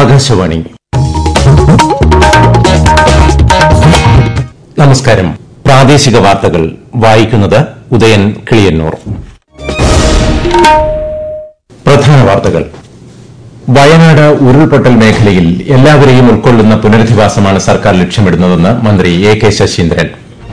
ആകാശവാണി നമസ്കാരം പ്രാദേശിക വാർത്തകൾ വായിക്കുന്നത് ഉദയൻ കിളിയന്നൂർ പ്രധാന വാർത്തകൾ വയനാട് ഉരുൾപൊട്ടൽ മേഖലയിൽ എല്ലാവരെയും ഉൾക്കൊള്ളുന്ന പുനരധിവാസമാണ് സർക്കാർ ലക്ഷ്യമിടുന്നതെന്ന് മന്ത്രി എ കെ ശശീന്ദ്രൻ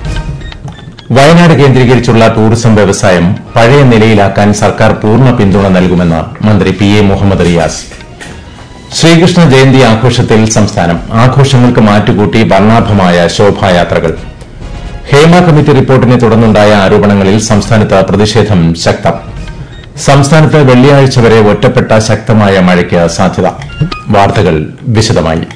വയനാട് കേന്ദ്രീകരിച്ചുള്ള ടൂറിസം വ്യവസായം പഴയ നിലയിലാക്കാൻ സർക്കാർ പൂർണ്ണ പിന്തുണ നൽകുമെന്ന് മന്ത്രി പി എ മുഹമ്മദ് റിയാസ് ശ്രീകൃഷ്ണ ജയന്തി ആഘോഷത്തിൽ സംസ്ഥാനം ആഘോഷങ്ങൾക്ക് മാറ്റുകൂട്ടി വർണ്ണാഭമായ ശോഭായാത്രകൾ ഹേമ കമ്മിറ്റി റിപ്പോർട്ടിനെ തുടർന്നുണ്ടായ ആരോപണങ്ങളിൽ സംസ്ഥാനത്ത് പ്രതിഷേധം ശക്തം സംസ്ഥാനത്ത് വെള്ളിയാഴ്ച വരെ ഒറ്റപ്പെട്ട ശക്തമായ മഴയ്ക്ക് സാധ്യത വാർത്തകൾ വിശദമായി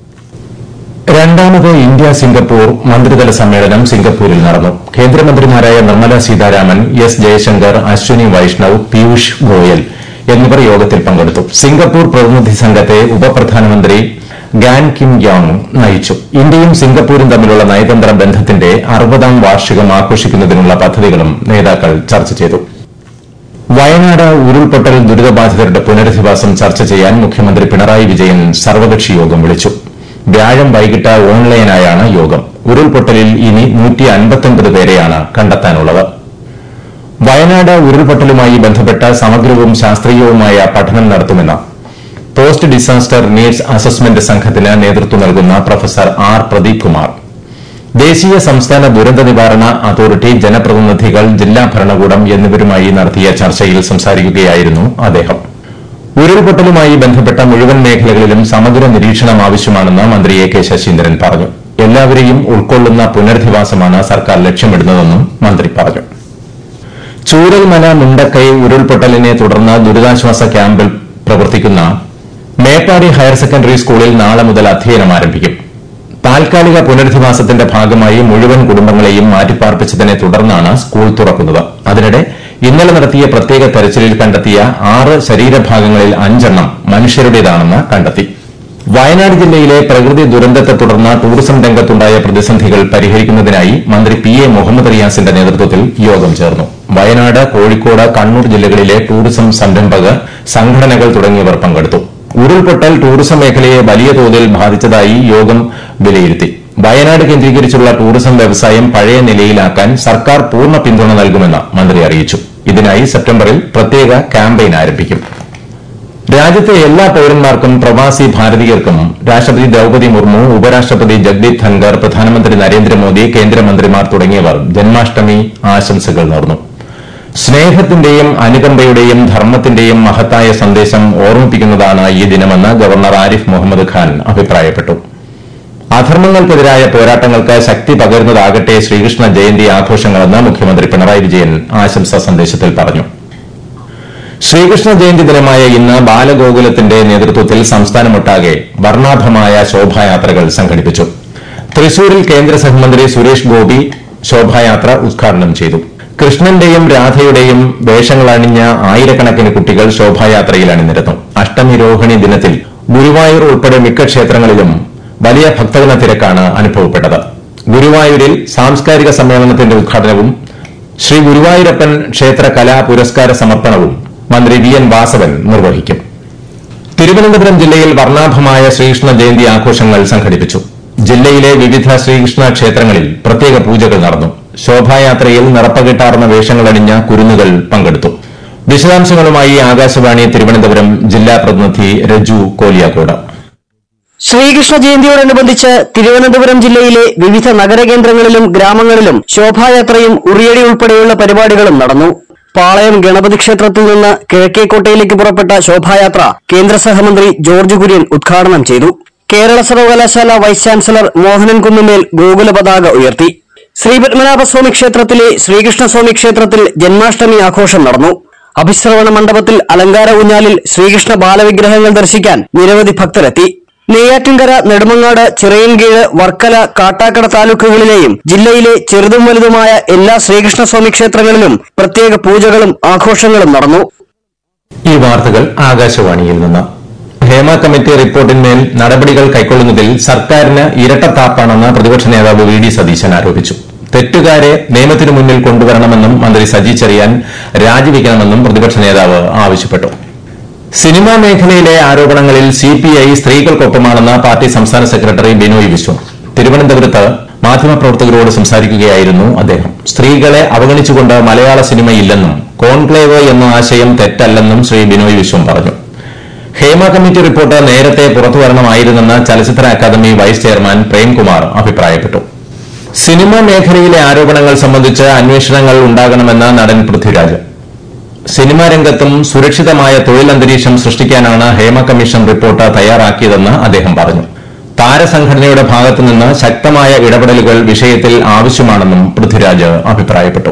രണ്ടാമത് ഇന്ത്യ സിംഗപ്പൂർ മന്ത്രിതല സമ്മേളനം സിംഗപ്പൂരിൽ നടന്നു കേന്ദ്രമന്ത്രിമാരായ നിർമ്മല സീതാരാമൻ എസ് ജയശങ്കർ അശ്വിനി വൈഷ്ണവ് പീയൂഷ് ഗോയൽ എന്നിവർ യോഗത്തിൽ പങ്കെടുത്തു സിംഗപ്പൂർ പ്രതിനിധി സംഘത്തെ ഉപപ്രധാനമന്ത്രി ഗാൻ കിം യോങ് നയിച്ചു ഇന്ത്യയും സിംഗപ്പൂരും തമ്മിലുള്ള നയതന്ത്ര ബന്ധത്തിന്റെ അറുപതാം വാർഷികം ആഘോഷിക്കുന്നതിനുള്ള പദ്ധതികളും നേതാക്കൾ ചർച്ച ചെയ്തു വയനാട് ഉരുൾപൊട്ടൽ ദുരിതബാധിതരുടെ പുനരധിവാസം ചർച്ച ചെയ്യാൻ മുഖ്യമന്ത്രി പിണറായി വിജയൻ സർവകക്ഷി യോഗം വിളിച്ചു വ്യാഴം വൈകിട്ട് ഓൺലൈനായാണ് യോഗം ഉരുൾപൊട്ടലിൽ ഇനി പേരെയാണ് കണ്ടെത്താനുള്ളത് വയനാട് ഉരുൾപൊട്ടലുമായി ബന്ധപ്പെട്ട സമഗ്രവും ശാസ്ത്രീയവുമായ പഠനം നടത്തുമെന്ന് പോസ്റ്റ് ഡിസാസ്റ്റർ നീഡ്സ് അസസ്മെന്റ് സംഘത്തിന് നേതൃത്വം നൽകുന്ന പ്രൊഫസർ ആർ പ്രദീപ് കുമാർ ദേശീയ സംസ്ഥാന ദുരന്ത നിവാരണ അതോറിറ്റി ജനപ്രതിനിധികൾ ജില്ലാ ഭരണകൂടം എന്നിവരുമായി നടത്തിയ ചർച്ചയിൽ സംസാരിക്കുകയായിരുന്നു അദ്ദേഹം ഉരുൾപൊട്ടലുമായി ബന്ധപ്പെട്ട മുഴുവൻ മേഖലകളിലും സമഗ്ര നിരീക്ഷണം ആവശ്യമാണെന്ന് മന്ത്രി എ കെ ശശീന്ദ്രൻ പറഞ്ഞു എല്ലാവരെയും ഉൾക്കൊള്ളുന്ന പുനരധിവാസമാണ് സർക്കാർ ലക്ഷ്യമിടുന്നതെന്നും മന്ത്രി പറഞ്ഞു ചൂരൽമല മുണ്ടക്കൈ ഉരുൾപൊട്ടലിനെ തുടർന്ന് ദുരിതാശ്വാസ ക്യാമ്പിൽ പ്രവർത്തിക്കുന്ന മേപ്പാടി ഹയർ സെക്കൻഡറി സ്കൂളിൽ നാളെ മുതൽ അധ്യയനം ആരംഭിക്കും താൽക്കാലിക പുനരധിവാസത്തിന്റെ ഭാഗമായി മുഴുവൻ കുടുംബങ്ങളെയും മാറ്റിപ്പാർപ്പിച്ചതിനെ തുടർന്നാണ് സ്കൂൾ തുറക്കുന്നത് അതിനിടെ ഇന്നലെ നടത്തിയ പ്രത്യേക തെരച്ചിലിൽ കണ്ടെത്തിയ ആറ് ശരീരഭാഗങ്ങളിൽ അഞ്ചെണ്ണം മനുഷ്യരുടേതാണെന്ന് കണ്ടെത്തി വയനാട് ജില്ലയിലെ പ്രകൃതി ദുരന്തത്തെ തുടർന്ന് ടൂറിസം രംഗത്തുണ്ടായ പ്രതിസന്ധികൾ പരിഹരിക്കുന്നതിനായി മന്ത്രി പി എ മുഹമ്മദ് റിയാസിന്റെ നേതൃത്വത്തിൽ യോഗം ചേർന്നു വയനാട് കോഴിക്കോട് കണ്ണൂർ ജില്ലകളിലെ ടൂറിസം സംരംഭക സംഘടനകൾ തുടങ്ങിയവർ പങ്കെടുത്തു ഉരുൾപൊട്ടൽ ടൂറിസം മേഖലയെ വലിയ തോതിൽ ബാധിച്ചതായി യോഗം വിലയിരുത്തി വയനാട് കേന്ദ്രീകരിച്ചുള്ള ടൂറിസം വ്യവസായം പഴയ നിലയിലാക്കാൻ സർക്കാർ പൂർണ്ണ പിന്തുണ നൽകുമെന്ന് മന്ത്രി അറിയിച്ചു ഇതിനായി സെപ്റ്റംബറിൽ പ്രത്യേക ക്യാമ്പയിൻ ആരംഭിക്കും രാജ്യത്തെ എല്ലാ പൌരന്മാർക്കും പ്രവാസി ഭാരതീയർക്കും രാഷ്ട്രപതി ദ്രൌപതി മുർമു ഉപരാഷ്ട്രപതി ജഗ്ദീപ് ധൻഖർ പ്രധാനമന്ത്രി നരേന്ദ്രമോദി കേന്ദ്രമന്ത്രിമാർ തുടങ്ങിയവർ ജന്മാഷ്ടമി ആശംസകൾ നേർന്നു സ്നേഹത്തിന്റെയും അനുകമ്പയുടെയും ധർമ്മത്തിന്റെയും മഹത്തായ സന്ദേശം ഓർമ്മിപ്പിക്കുന്നതാണ് ഈ ദിനമെന്ന് ഗവർണർ ആരിഫ് മുഹമ്മദ് ഖാൻ അഭിപ്രായപ്പെട്ടു അധർമ്മങ്ങൾക്കെതിരായ പോരാട്ടങ്ങൾക്ക് ശക്തി പകരുന്നതാകട്ടെ ശ്രീകൃഷ്ണ ജയന്തി ആഘോഷങ്ങളെന്ന് മുഖ്യമന്ത്രി പിണറായി വിജയൻ ആശംസാ സന്ദേശത്തിൽ പറഞ്ഞു ശ്രീകൃഷ്ണ ജയന്തി ദിനമായ ഇന്ന് ബാലഗോകുലത്തിന്റെ നേതൃത്വത്തിൽ സംസ്ഥാനമൊട്ടാകെ വർണ്ണാഭമായ ശോഭായാത്രകൾ സംഘടിപ്പിച്ചു തൃശൂരിൽ കേന്ദ്ര സഹമന്ത്രി സുരേഷ് ഗോപി ശോഭായാത്ര ഉദ്ഘാടനം ചെയ്തു കൃഷ്ണന്റെയും രാധയുടെയും വേഷങ്ങളണിഞ്ഞ ആയിരക്കണക്കിന് കുട്ടികൾ ശോഭായാത്രയിൽ അണിനിരന്നു അഷ്ടമി രോഹിണി ദിനത്തിൽ ഗുരുവായൂർ ഉൾപ്പെടെ മിക്ക ക്ഷേത്രങ്ങളിലും വലിയ ഭക്തജന തിരക്കാണ് അനുഭവപ്പെട്ടത് ഗുരുവായൂരിൽ സാംസ്കാരിക സമ്മേളനത്തിന്റെ ഉദ്ഘാടനവും ശ്രീ ഗുരുവായൂരപ്പൻ ക്ഷേത്ര കലാ പുരസ്കാര സമർപ്പണവും മന്ത്രി വി എൻ വാസവൻ നിർവഹിക്കും തിരുവനന്തപുരം ജില്ലയിൽ വർണ്ണാഭമായ ശ്രീകൃഷ്ണ ജയന്തി ആഘോഷങ്ങൾ സംഘടിപ്പിച്ചു ജില്ലയിലെ വിവിധ ശ്രീകൃഷ്ണ ക്ഷേത്രങ്ങളിൽ പ്രത്യേക പൂജകൾ നടന്നു ശോഭായാത്രയിൽ നിറപ്പകിട്ടാർന്ന വേഷങ്ങളണിഞ്ഞ കുരുന്നുകൾ പങ്കെടുത്തു വിശദാംശങ്ങളുമായി ആകാശവാണി തിരുവനന്തപുരം ജില്ലാ പ്രതിനിധി രജു കോലിയാക്കോട് ശ്രീകൃഷ്ണ ജയന്തിയോടനുബന്ധിച്ച് തിരുവനന്തപുരം ജില്ലയിലെ വിവിധ നഗരകേന്ദ്രങ്ങളിലും ഗ്രാമങ്ങളിലും ശോഭായാത്രയും ഉറിയടി ഉൾപ്പെടെയുള്ള പരിപാടികളും നടന്നു പാളയം ഗണപതി ക്ഷേത്രത്തിൽ നിന്ന് കിഴക്കേക്കോട്ടയിലേക്ക് പുറപ്പെട്ട ശോഭായാത്ര കേന്ദ്ര സഹമന്ത്രി ജോർജ് കുര്യൻ ഉദ്ഘാടനം ചെയ്തു കേരള സർവകലാശാല വൈസ് ചാൻസലർ മോഹനൻ കുന്നുമേൽ ഗോകുല പതാക ഉയർത്തി ശ്രീപത്മനാഭസ്വാമി ക്ഷേത്രത്തിലെ ശ്രീകൃഷ്ണസ്വാമി ക്ഷേത്രത്തിൽ ജന്മാഷ്ടമി ആഘോഷം നടന്നു അഭിശ്രവണ മണ്ഡപത്തിൽ അലങ്കാര ഊഞ്ഞാലിൽ ശ്രീകൃഷ്ണ ബാലവിഗ്രഹങ്ങൾ ദർശിക്കാൻ നിരവധി ഭക്തരെത്തി നെയ്യാറ്റിൻകര നെടുമങ്ങാട് ചിറയൻകീഴ് വർക്കല കാട്ടാക്കട താലൂക്കുകളിലെയും ജില്ലയിലെ ചെറുതും വലുതുമായ എല്ലാ ശ്രീകൃഷ്ണസ്വാമി ക്ഷേത്രങ്ങളിലും പ്രത്യേക പൂജകളും ആഘോഷങ്ങളും നടന്നു ഈ വാർത്തകൾ ആകാശവാണിയിൽ നിന്ന് ഹേമ കമ്മിറ്റി റിപ്പോർട്ടിന്മേൽ നടപടികൾ കൈക്കൊള്ളുന്നതിൽ സർക്കാരിന് ഇരട്ടത്താപ്പാണെന്ന് പ്രതിപക്ഷ നേതാവ് വി ഡി സതീശൻ ആരോപിച്ചു തെറ്റുകാരെ നിയമത്തിനു മുന്നിൽ കൊണ്ടുവരണമെന്നും മന്ത്രി സജി ചെറിയാൻ രാജിവെക്കണമെന്നും പ്രതിപക്ഷ നേതാവ് ആവശ്യപ്പെട്ടു സിനിമാ മേഖലയിലെ ആരോപണങ്ങളിൽ സിപിഐ സ്ത്രീകൾക്കൊപ്പമാണെന്ന് പാർട്ടി സംസ്ഥാന സെക്രട്ടറി ബിനോയ് വിശ്വം തിരുവനന്തപുരത്ത് മാധ്യമപ്രവർത്തകരോട് സംസാരിക്കുകയായിരുന്നു അദ്ദേഹം സ്ത്രീകളെ അവഗണിച്ചുകൊണ്ട് മലയാള സിനിമയില്ലെന്നും കോൺക്ലേവ് എന്ന ആശയം തെറ്റല്ലെന്നും ശ്രീ ബിനോയ് വിശ്വം പറഞ്ഞു ഹേമ കമ്മിറ്റി റിപ്പോർട്ട് നേരത്തെ പുറത്തുവരണമായിരുന്നെന്ന് ചലച്ചിത്ര അക്കാദമി വൈസ് ചെയർമാൻ പ്രേംകുമാർ അഭിപ്രായപ്പെട്ടു സിനിമാ മേഖലയിലെ ആരോപണങ്ങൾ സംബന്ധിച്ച് അന്വേഷണങ്ങൾ ഉണ്ടാകണമെന്ന് നടൻ പൃഥ്വിരാജ് സിനിമാ രംഗത്തും സുരക്ഷിതമായ തൊഴിലന്തരീക്ഷം സൃഷ്ടിക്കാനാണ് ഹേമ കമ്മീഷൻ റിപ്പോർട്ട് തയ്യാറാക്കിയതെന്ന് അദ്ദേഹം പറഞ്ഞു താരസംഘടനയുടെ ഭാഗത്തുനിന്ന് ശക്തമായ ഇടപെടലുകൾ വിഷയത്തിൽ ആവശ്യമാണെന്നും പൃഥ്വിരാജ് അഭിപ്രായപ്പെട്ടു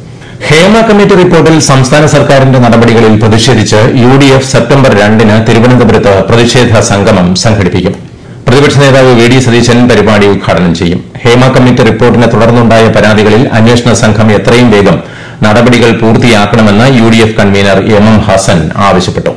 ഹേമ കമ്മിറ്റി റിപ്പോർട്ടിൽ സംസ്ഥാന സർക്കാരിന്റെ നടപടികളിൽ പ്രതിഷേധിച്ച് യു ഡി എഫ് സെപ്റ്റംബർ രണ്ടിന് തിരുവനന്തപുരത്ത് പ്രതിഷേധ സംഗമം സംഘടിപ്പിക്കും പ്രതിപക്ഷ നേതാവ് വി ഡി സതീശൻ പരിപാടി ഉദ്ഘാടനം ചെയ്യും ഹേമ കമ്മിറ്റി റിപ്പോർട്ടിനെ തുടർന്നുണ്ടായ പരാതികളിൽ അന്വേഷണ സംഘം എത്രയും വേഗം നടപടികൾ പൂർത്തിയാക്കണമെന്ന് U D F convener M M Hassan ആവശ്യപ്പെട്ടു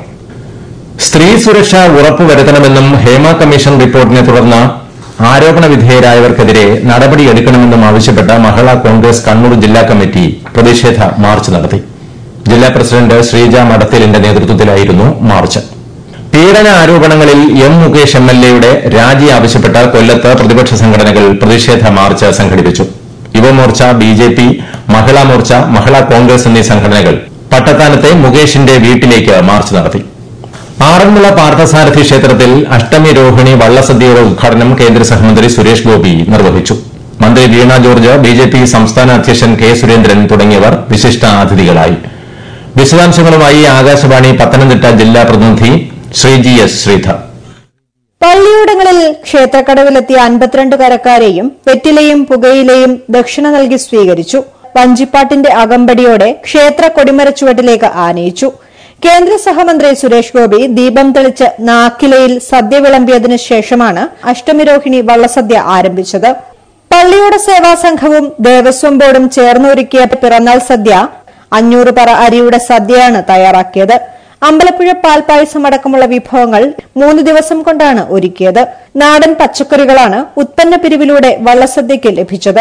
സ്ത്രീ സുരക്ഷ ഉറപ്പുവരുത്തണമെന്നും ഹേമ കമ്മീഷൻ റിപ്പോർട്ടിനെ തുടർന്ന് ആരോപണ വിധേയരായവർക്കെതിരെ നടപടിയെടുക്കണമെന്നും ആവശ്യപ്പെട്ട മഹിളാ കോൺഗ്രസ് കണ്ണൂർ ജില്ലാ കമ്മിറ്റി പ്രതിഷേധ മാർച്ച് നടത്തി ജില്ലാ പ്രസിഡന്റ് ശ്രീജ മടത്തിലിന്റെ നേതൃത്വത്തിലായിരുന്നു മാർച്ച് പീഡന ആരോപണങ്ങളിൽ എം മുകേഷ് എം എൽ എയുടെ രാജി ആവശ്യപ്പെട്ട കൊല്ലത്ത് പ്രതിപക്ഷ സംഘടനകൾ പ്രതിഷേധ മാർച്ച് സംഘടിപ്പിച്ചു Yuva Morcha B J P Mahila Morcha Mahila Congress എന്നീ സംഘടനകൾ പട്ടത്താനത്തെ മുകേഷിന്റെ വീട്ടിലേക്ക് മാർച്ച് നടത്തി ആറന്മുള പാർത്ഥസാരഥി ക്ഷേത്രത്തിൽ അഷ്ടമി രോഹിണി വള്ളസദ്യയുടെ ഉദ്ഘാടനം കേന്ദ്ര സഹമന്ത്രി സുരേഷ് ഗോപി നിർവഹിച്ചു മന്ത്രി വീണ ജോർജ് ബിജെപി സംസ്ഥാന അധ്യക്ഷൻ കെ സുരേന്ദ്രൻ തുടങ്ങിയവർ വിശിഷ്ട അതിഥികളായി വിശദാംശങ്ങളുമായി ആകാശവാണി പത്തനംതിട്ട ജില്ലാ പ്രതിനിധി ശ്രീജി എസ് ശ്രീധർ പള്ളിയോടങ്ങളിൽ ക്ഷേത്രക്കടവിലെത്തിയ അൻപത്തിരണ്ട് കരക്കാരെയും വെറ്റിലയും പുകയിലയും ദക്ഷിണ നൽകി സ്വീകരിച്ചു വഞ്ചിപ്പാട്ടിന്റെ അകമ്പടിയോടെ ക്ഷേത്ര കൊടിമരച്ചുവട്ടിലേക്ക് ആനയിച്ചു കേന്ദ്ര സഹമന്ത്രി സുരേഷ് ഗോപി ദീപം തെളിച്ച് നാക്കിലയിൽ സദ്യ വിളമ്പിയതിനു ശേഷമാണ് അഷ്ടമിരോഹിണി വള്ളസദ്യ ആരംഭിച്ചത് പള്ളിയോട സേവാ സംഘവും ദേവസ്വം ബോർഡും ചേർന്നൊരുക്കിയ പിറന്നാൾ സദ്യ അഞ്ഞൂറ് പറ അരിയുടെ സദ്യയാണ് തയ്യാറാക്കിയത് അമ്പലപ്പുഴ പാൽപ്പായസം അടക്കമുള്ള വിഭവങ്ങൾ മൂന്ന് ദിവസം കൊണ്ടാണ് ഒരുക്കിയത് നാടൻ പച്ചക്കറികളാണ് ഉത്പന്ന പിരിവിലൂടെ വള്ളസദ്യയ്ക്ക് ലഭിച്ചത്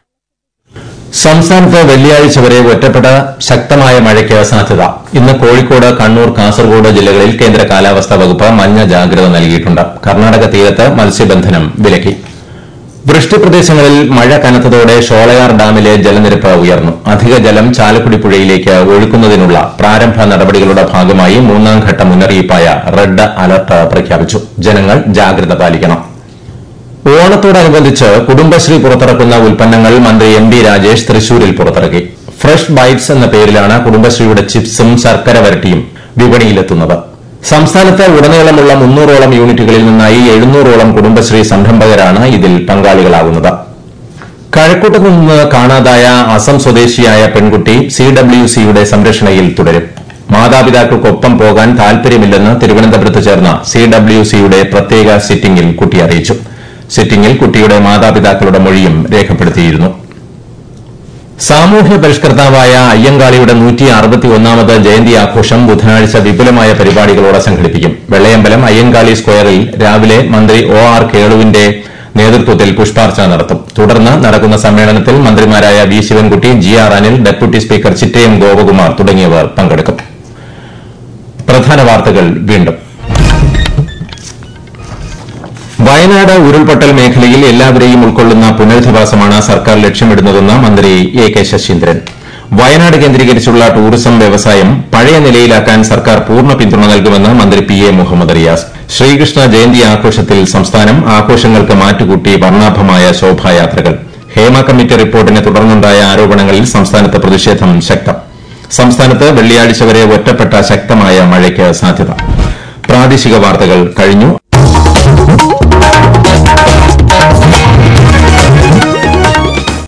സംസ്ഥാനത്ത് വെള്ളിയാഴ്ച വരെ ഒറ്റപ്പെട്ട ശക്തമായ മഴയ്ക്ക് സാധ്യത ഇന്ന് കോഴിക്കോട് കണ്ണൂർ കാസർഗോഡ് ജില്ലകളിൽ കേന്ദ്ര കാലാവസ്ഥാ വകുപ്പ് മഞ്ഞ ജാഗ്രത നൽകിയിട്ടുണ്ട് കർണാടക തീരത്ത് മത്സ്യബന്ധനം വിലക്കി വൃഷ്ടിപ്രദേശങ്ങളിൽ മഴ കനത്തതോടെ ഷോളയാർ ഡാമിലെ ജലനിരപ്പ് ഉയർന്നു അധിക ജലം ചാലക്കുടി പുഴയിലേക്ക് ഒഴുക്കുന്നതിനുള്ള പ്രാരംഭ നടപടികളുടെ ഭാഗമായി മൂന്നാം ഘട്ട മുന്നറിയിപ്പായ റെഡ് അലർട്ട് പ്രഖ്യാപിച്ചു ജനങ്ങൾ ജാഗ്രത പാലിക്കണം ഓണത്തോടനുബന്ധിച്ച് കുടുംബശ്രീ പുറത്തിറക്കുന്ന ഉൽപ്പന്നങ്ങൾ മന്ത്രി എം ബി രാജേഷ് തൃശൂരിൽ പുറത്തിറക്കി ഫ്രഷ് ബൈറ്റ്സ് എന്ന പേരിലാണ് കുടുംബശ്രീയുടെ ചിപ്സും ശർക്കര വരട്ടിയും വിപണിയിലെത്തുന്നത് സംസ്ഥാനത്ത് ഉടനീളമുള്ള മുന്നൂറോളം യൂണിറ്റുകളിൽ നിന്നായി എഴുന്നൂറോളം കുടുംബശ്രീ സംരംഭകരാണ് ഇതിൽ പങ്കാളികളാകുന്നത് കഴക്കൂട്ടത്തു നിന്ന് കാണാതായ അസം സ്വദേശിയായ പെൺകുട്ടി സി ഡബ്ല്യു സിയുടെ സംരക്ഷണയിൽ തുടരും മാതാപിതാക്കൾക്കൊപ്പം പോകാൻ താൽപര്യമില്ലെന്ന് തിരുവനന്തപുരത്ത് ചേർന്ന സി ഡബ്ല്യു സിയുടെ പ്രത്യേക സിറ്റിംഗിൽ കുട്ടി അറിയിച്ചു സിറ്റിംഗിൽ കുട്ടിയുടെ മാതാപിതാക്കളുടെ മൊഴിയും രേഖപ്പെടുത്തിയിരുന്നു സാമൂഹ്യ പരിഷ്കർത്താവായ അയ്യങ്കാളിയുടെ നൂറ്റി അറുപത്തിയൊന്നാമത് ജയന്തി ആഘോഷം ബുധനാഴ്ച വിപുലമായ പരിപാടികളോടെ സംഘടിപ്പിക്കും വെള്ളയമ്പലം അയ്യങ്കാളി സ്ക്വയറിൽ രാവിലെ മന്ത്രി ഒ ആർ കേളുവിന്റെ നേതൃത്വത്തിൽ പുഷ്പാർച്ചന നടത്തും തുടർന്ന് നടക്കുന്ന സമ്മേളനത്തിൽ മന്ത്രിമാരായ V Sivankutty G R Anil deputy speaker Chittayam Gopakumar തുടങ്ങിയവർ പങ്കെടുക്കും പ്രധാന വാർത്തകൾ വീണ്ടും വയനാട് ഉരുൾപൊട്ടൽ മേഖലയിൽ എല്ലാവരെയും ഉൾക്കൊള്ളുന്ന പുനരധിവാസമാണ് സർക്കാർ ലക്ഷ്യമിടുന്നതെന്ന് മന്ത്രി എ കെ ശശീന്ദ്രൻ വയനാട് കേന്ദ്രീകരിച്ചുള്ള ടൂറിസം വ്യവസായം പഴയ നിലയിലാക്കാൻ സർക്കാർ പൂർണ്ണ പിന്തുണ നൽകുമെന്ന് മന്ത്രി പി എ മുഹമ്മദ് റിയാസ് ശ്രീകൃഷ്ണ ജയന്തി ആഘോഷത്തിൽ സംസ്ഥാനം ആഘോഷങ്ങൾക്ക് മാറ്റുകൂട്ടി വർണ്ണാഭമായ ശോഭായാത്രകൾ ഹേമ കമ്മിറ്റി റിപ്പോർട്ടിനെ തുടർന്നുണ്ടായ ആരോപണങ്ങളിൽ സംസ്ഥാനത്ത് പ്രതിഷേധം ശക്തം സംസ്ഥാനത്ത് വെള്ളിയാഴ്ച വരെ ഒറ്റപ്പെട്ട ശക്തമായ മഴയ്ക്ക് സാധ്യത പ്രാദേശിക വാർത്തകൾ കഴിഞ്ഞു